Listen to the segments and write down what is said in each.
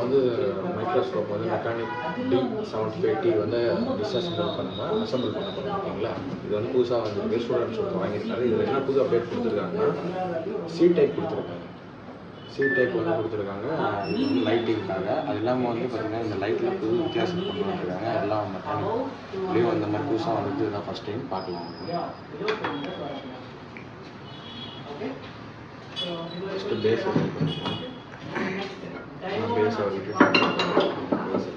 வந்து மைக்ரோஸ்கோப் வந்து mechanic T seventy five T வந்து டிஸ்அசம்பிள் பண்ணாமல் அசம்பிள் பண்ண போகிறோம் ஓகேங்களா இது வந்து புதுசாக வந்து ஸ்டூடெண்ட்ஸ் வந்து வாங்கியிருக்காரு இதில் என்ன புது அப்டேட் கொடுத்துருக்காங்கன்னா சி டைப் கொடுத்துருக்காங்க சி டைப் வந்து கொடுத்துருக்காங்க இது வந்து லைட்டிங்காக அது இல்லாமல் வந்து பார்த்திங்கன்னா இந்த லைட்டில் புது வித்தியாசம் கொண்டு வந்துருக்காங்க எல்லாம் மெக்கானிக் இப்படியும் அந்த மாதிரி புதுசாக வந்து இதான் ஃபஸ்ட் டைம் பார்க்கலாம் ஃபஸ்ட்டு பேஸ் பேஸை விட்டுட்டு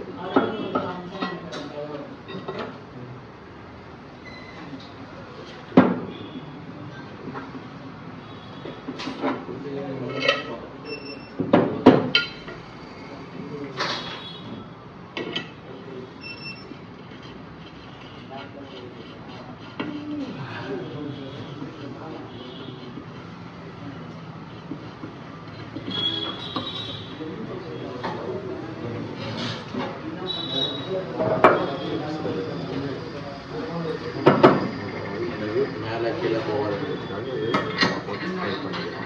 இது மேலே கீழே போகிறதுக்காக இது போட்டு டைப் பண்ணிக்கலாம்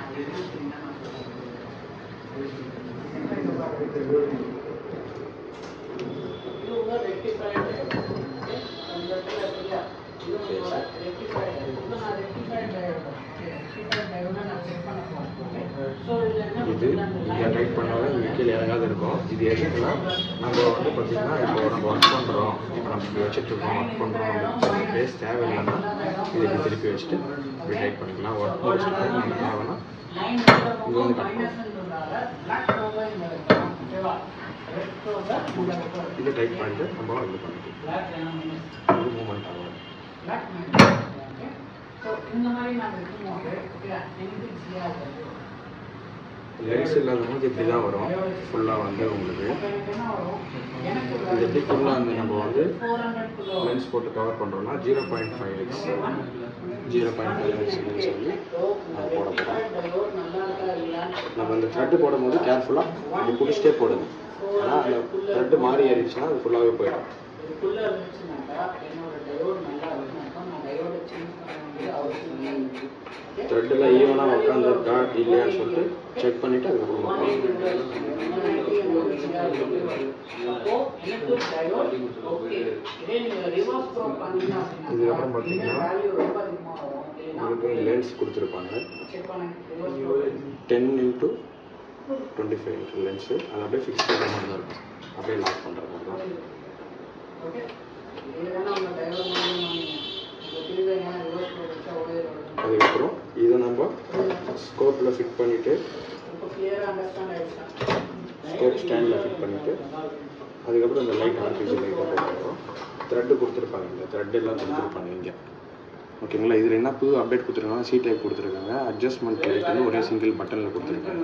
இது இங்கே டைப் பண்ணாலும் இங்கே கீழே இறங்காத இருக்கும் இது எதுக்குன்னா நம்ம வந்து பார்த்திங்கன்னா இப்போ நம்ம ஒர்க் பண்ணுறோம் இப்போ நம்ம இப்படி வச்சுட்டு இருக்கோம் ஒர்க் பண்ணுறோம் அப்படின்னு பேஸ் தேவையில்லைன்னா இதை இப்படி திருப்பி வச்சுட்டு இப்படி டைப் பண்ணிக்கலாம் ஒர்க் முடிச்சுட்டு நம்ம தேவைன்னா இது வந்து கட் இது டைப் பண்ணிட்டு நம்ம இது பண்ணிக்கலாம் இது மூமெண்ட் ஆகும் லென்ஸ் இல்லாதவங்களுக்கு இப்படி தான் வரும் ஃபுல்லாக வந்து உங்களுக்கு இது எப்படி ஃபுல்லாக வந்து நம்ம வந்து லென்ஸ் போட்டு கவர் பண்ணுறோம்னா zero point five X zero point five X lens வந்து நம்ம போட போகிறோம் நம்ம இந்த த்ரெட்டு போடும்போது கேர்ஃபுல்லாக இப்படி பிடிச்சிட்டே போடுங்க ஆனால் அந்த த்ரெட்டு மாறி ஏறிச்சுன்னா அது ஃபுல்லாகவே போயிடும் த்ரெட்டில் ஈவனாக உட்காந்துருக்கா இல்லையான்னு சொல்லிட்டு செக் பண்ணிவிட்டு அதுக்கப்புறம் பார்க்கலாம். இதுக்கப்புறம் பார்த்தீங்கன்னா உங்களுக்கு லென்ஸ் கொடுத்துருப்பாங்க ten into twenty five into lens அது அப்படியே ஃபிக்ஸ் பண்ணுற மாதிரி தான் இருக்கும் அப்படியே லாக் பண்ணுற மாதிரி தான் அதுக்கப்புறம் இதை நம்ம ஸ்கோப்பில் ஃபிட் பண்ணிவிட்டு ஸ்கோப் ஸ்டாண்டில் ஃபிட் பண்ணிவிட்டு அதுக்கப்புறம் இந்த லைட் ஆர்டிஃபிஷியல் லைட்டை போட்டுருக்கோம் த்ரெட்டு கொடுத்துருப்பாங்க இந்த த்ரெட் எல்லாம் கொடுத்துருப்பாங்க இங்கே ஓகேங்களா இதில் என்ன புது அப்டேட் கொடுத்துருக்காங்க சி டைப் கொடுத்துருக்காங்க அட்ஜஸ்ட்மெண்ட் லைட் வந்து ஒரே சிங்கிள் பட்டனில் கொடுத்துருக்காங்க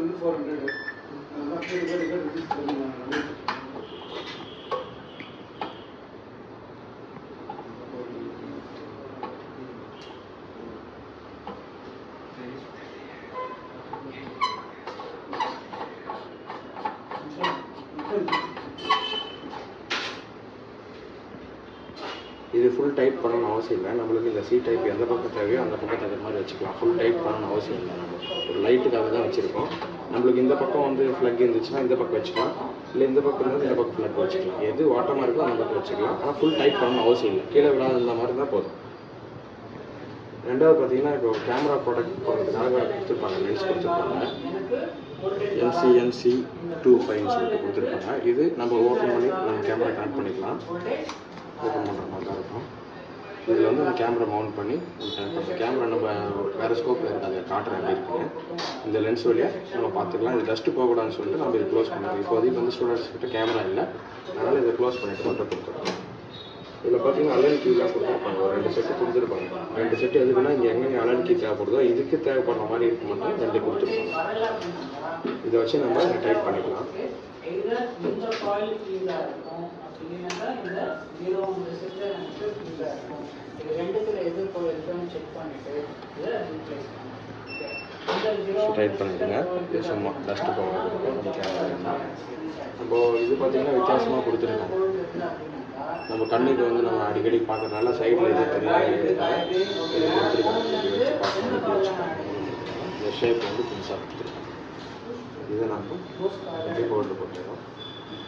இது ஃபுல் டைட் பண்ணணும்னு அவசியம் இல்லை நம்மளுக்கு இந்த சி டைப் எந்த பக்கம் தேவையோ அந்த பக்கம் தகுந்த மாதிரி வச்சுக்கலாம் ஃபுல் டைட் பண்ணணும்னு அவசியம் இல்லை நம்ம ஒரு லைட்டுக்காக தான் வச்சுருக்கோம் நம்மளுக்கு இந்த பக்கம் வந்து ஃப்ளக் இருந்துச்சுன்னா இந்த பக்கம் வச்சுக்கலாம் இல்லை இந்த பக்கம் இருந்தால் இந்த பக்கம் ஃப்ளக் வச்சுக்கலாம் எது வாட்டமாக இருக்கோ அந்த பக்கம் வச்சுக்கலாம் ஆனால் ஃபுல் டைட் பண்ணணும்னு அவசியம் இல்லை கீழே விடாத இந்த மாதிரி தான் போதும் ரெண்டாவது பார்த்தீங்கன்னா இப்போ கேமரா ப்ராடக்ட் போடுறதுக்காக கொடுத்துருப்பாங்க லென்ஸ் கொடுத்துருப்பாங்க என்சிஎன்சி டூ ஃபைவ்னு சொல்லிட்டு கொடுத்துருப்பாங்க இது நம்ம ஓப்பன் பண்ணி நம்ம கேமரா கனெக்ட் பண்ணிக்கலாம் ஓப்பன் பண்ணுற மாதிரி தான் இருக்கும் இதில் வந்து அந்த கேமரா மவுண்ட் பண்ணி அந்த கேமரா நம்ம வேறு ஸ்கோப்பில் இருக்காது காட்டுற எப்படி இருக்குன்னு இந்த லென்ஸ் வழியாக நம்ம பார்த்துக்கலாம் இது டஸ்ட்டு போகக்கூடாதுன்னு சொல்லிட்டு நம்ம இது க்ளோஸ் பண்ணிடுவோம் இப்போதைக்கு வந்து ஸ்டூடெண்ட்ஸ் கிட்ட கேமரா இல்லை அதனால் இதை க்ளோஸ் பண்ணிட்டு மட்டும் கொடுத்துருக்கோம் இதில் பார்த்தீங்கன்னா அலன் கீலாம் கொடுத்துருப்பாங்க ஒரு ரெண்டு செட்டு கொடுத்துருப்பாங்க ரெண்டு செட்டு எதுக்குன்னா இங்கே எங்கெங்கே அலன் கீ தேவைப்படுதோ இதுக்கு தேவைப்படுற மாதிரி இருக்க மட்டும் ரெண்டு கொடுத்துருப்பாங்க இதை வச்சு நம்ம டைப் பண்ணிக்கலாம் இந்த காயில் கீழே இருக்கும் அப்படின்னா இந்த ஜீரோ இந்த சிஸ்டர் எனக்கு கீழே இருக்கும் இது ரெண்டுத்துல எது இப்போ இருக்குன்னு செக் பண்ணிட்டு இதை ரீப்ளேஸ் பண்ணுங்க டைட் பண்ணிடுங்க இது சும்மா டஸ்ட்டு போகாது நம்ம கேமரா நம்ம இது பார்த்தீங்கன்னா வித்தியாசமாக கொடுத்துருக்கோம் நம்ம கண்ணுக்கு வந்து நம்ம அடிக்கடி பார்க்கறதுனால சைடில் எதுவும் தெரியாது இது கொடுத்துருக்காங்க இப்படி வச்சு பார்க்கணும் இப்படி வச்சுக்கோங்க இந்த ஷேப் வந்து புதுசாக கொடுத்துருக்காங்க இதை நம்ம எப்படி போட்டு போட்டுருக்கோம்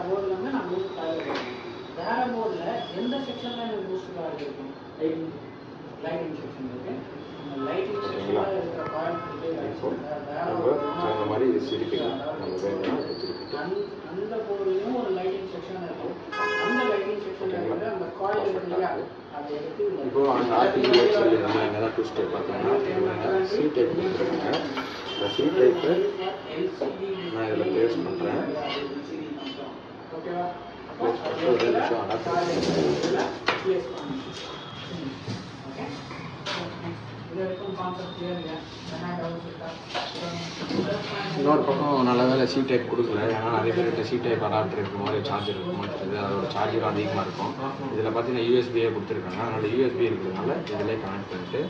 போர்டில் வந்து நான் பூஸ்ட் காயில் வைக்கணும் வேற போர்டில் எந்த செக்ஷனில் எனக்கு பூஸ்ட் காயில் இருக்கும் லைட்டிங் செக்ஷன் இருக்கு அந்த லைட்டிங் செக்ஷனில் இருக்கிற காயில் இப்போ நம்ம தகுந்த மாதிரி இது சிரிக்கலாம் நம்ம வேணும்னா இப்போ திருப்பிட்டு அந்த அந்த போர்டுலையும் ஒரு லைட்டிங் செக்ஷன் இருக்கும் அந்த லைட்டிங் செக்ஷனில் இருக்கிற அந்த காயில் இருக்கு இல்லையா அதை எடுத்து இந்த இப்போ அந்த ஆர்டிகல் சொல்லி நம்ம என்னதான் ட்விஸ்ட் பார்த்தீங்கன்னா சி டைப் கொடுத்துருக்காங்க இந்த சி டைப்பு நான் இதில் பேஸ்ட் பண்ணுறேன் ஓகேவா பேஸ்ட் பண்ணிட்டு ஒரு ரெண்டு நிமிஷம் அடாப்ட் இன்னொரு பக்கம் நல்ல வேலை சி டைப் கொடுக்கல ஏன்னா நிறைய பேர்கிட்ட சி டைப் அடாப்டர் இருக்கும் மாதிரி சார்ஜர் இருக்குமா தெரியுது அதோட சார்ஜரும் அதிகமாக இருக்கும் இதில் பார்த்தீங்கன்னா யூஎஸ்பியே கொடுத்துருக்காங்க அதனால யூஎஸ்பி இருக்கிறதுனால இதிலே கனெக்ட் பண்ணிட்டு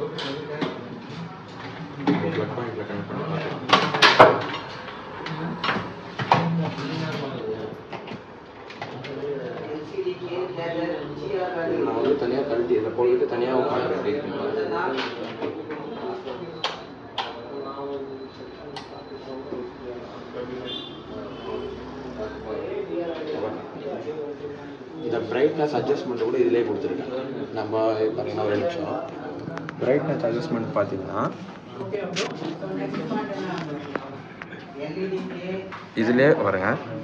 ப்ளக் பாயிண்டில் கனெக்ட் பண்ணி பார்க்கலாம் இது நான் வந்து தனியாக கழட்டி இதில் போட்டுட்டு தனியாக உட்காந்துறேன் டேட் பண்ணி இந்த பிரைட்னஸ் அட்ஜஸ்ட்மெண்ட் கூட இதிலே கொடுத்துருக்கேன் நம்ம பார்த்தீங்கன்னா ஒரு நிமிஷம் பிரைட்னஸ் அட்ஜஸ்ட்மெண்ட் பார்த்தீங்கன்னா இதிலே வருங்க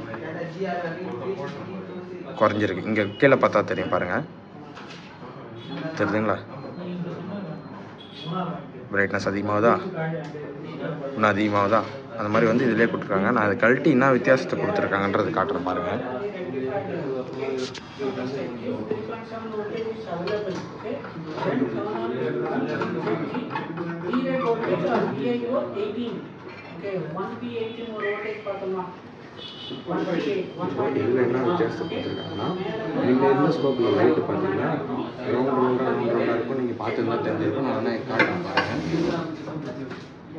குறைஞ்சிருக்கு இங்கே கீழே பார்த்தா தெரியும் பாருங்க தெரியுதுங்களா பிரைட்னஸ் அதிகமாகுதா இன்னும் அதிகமாகுதா அந்த மாதிரி வந்து இதிலே கொடுத்துருக்காங்க நான் அதை கழட்டி என்ன வித்தியாசத்தை கொடுத்துருக்காங்கன்றது காட்டுறேன் பாருங்கள் இதில் என்ன வித்தியாசத்தை கொடுத்துருக்காங்கன்னா நீங்கள் இருந்த ஸ்கோப்பில் லைட்டு பார்த்தீங்கன்னா ரவுண்ட் ரவுண்டாக ரவுண்ட் ரவுண்டாக இருக்கும் நீங்கள் பார்த்துருந்தா தெரிஞ்சிருக்கும் நான் வேணா காட்டுறேன் பாருங்கள்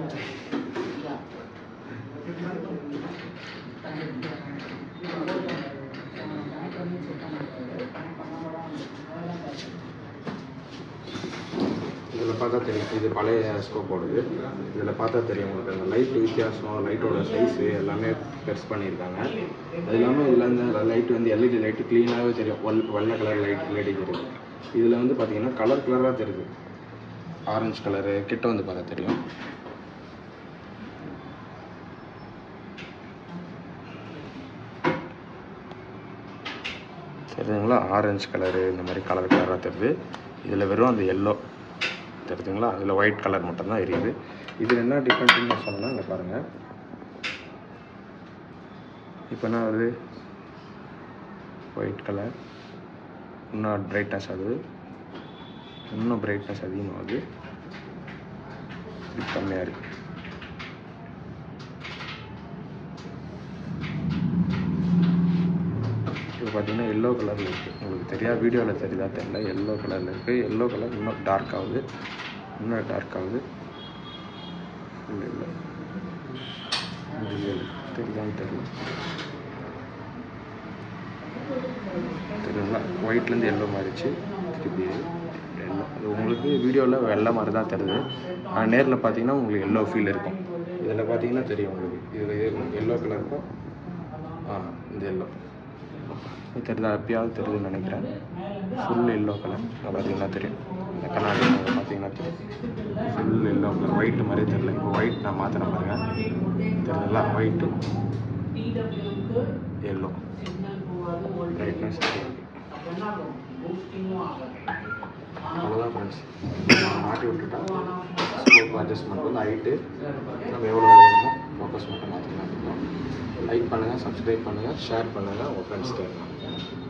இதில் பார்த்தா தெரியும் இது பழைய ஸ்கோப்போடது இதில் பார்த்தா தெரியும் உங்களுக்கு அந்த லைட் வித்தியாசம் லைட்டோட சைஸு எல்லாமே பெருசு பண்ணியிருக்காங்க அது இல்லாமல் இதில் இந்த லைட் வந்து எல்இடி லைட்டு க்ளீனாகவே தெரியும் வெள் வெள்ளை கலர் லைட் எல்இடி தெரியுது இதில் வந்து பார்த்தீங்கன்னா கலர் கலராக தெரியுது ஆரஞ்சு கலரு கிட்ட வந்து பார்த்தா தெரியும் தெரியுதுங்களா ஆரஞ்சு கலரு இந்த மாதிரி கலர் கலராக தெரியுது இதில் வெறும் அந்த எல்லோ தெரியுதுங்களா அதில் ஒயிட் கலர் மட்டும்தான் எரியுது இதில் என்ன டிஃப்ரெண்ட்னு நான் சொன்னேன்னா இங்கே பாருங்கள் இப்போ என்ன வருது ஒயிட் கலர் இன்னும் பிரைட்னஸ் ஆகுது இன்னும் பிரைட்னஸ் அதிகமாகுது இது கம்மியாக இருக்கு இப்போ பார்த்தீங்கன்னா எல்லோ கலரில் இருக்குது உங்களுக்கு தெரியா வீடியோவில் தெரியுதா தெரியல எல்லோ கலரில் இருக்குது எல்லோ கலர் இன்னும் டார்க் ஆகுது இன்னும் டார்க் ஆகுது ஃபுல் எல்லோ தெரியுதான்னு தெரியல தெரியுங்களா ஒயிட்லேருந்து எல்லோ மாறிச்சு திருப்பி எல்லோ அது உங்களுக்கு வீடியோவில் வெள்ளை மாதிரி தான் தெரியுது ஆனால் நேரில் பார்த்தீங்கன்னா உங்களுக்கு எல்லோ ஃபீல் இருக்கும் இதில் பார்த்தீங்கன்னா தெரியும் உங்களுக்கு இதில் எல்லோ கலர் இருக்கும் ஆ இந்த எல்லோ தெரியுதா எப்பயாவது தெரியுதுன்னு நினைக்கிறேன் ஃபுல் எல்லோ கலர் பார்த்தீங்கன்னா தெரியும் இந்த கண்ணாடி அங்கே பார்த்தீங்கன்னா தெரியும் ஃபுல் எல்லோ கலர் ஒயிட் மாதிரி தெரியல இப்போ ஒயிட் நான் மாற்றின பாருங்க தெரியுதுங்களா ஒயிட்டு எல்லோ பிரைட்னஸ் அவ்வளோதான் ஃப்ரெண்ட்ஸ் மாட்டி விட்டுட்டா ஸ்கோப் அட்ஜஸ்ட்மெண்ட் வந்து ஹைட்டு நம்ம எவ்வளோ வேணுமோ ஃபோக்கஸ் மட்டும் மாற்றிக்கலாம் லைக் பண்ணுங்கள் சப்ஸ்கிரைப் பண்ணுங்கள் ஷேர் பண்ணுங்கள் உங்கள் ஃப்ரெண்ட்ஸ்க்கு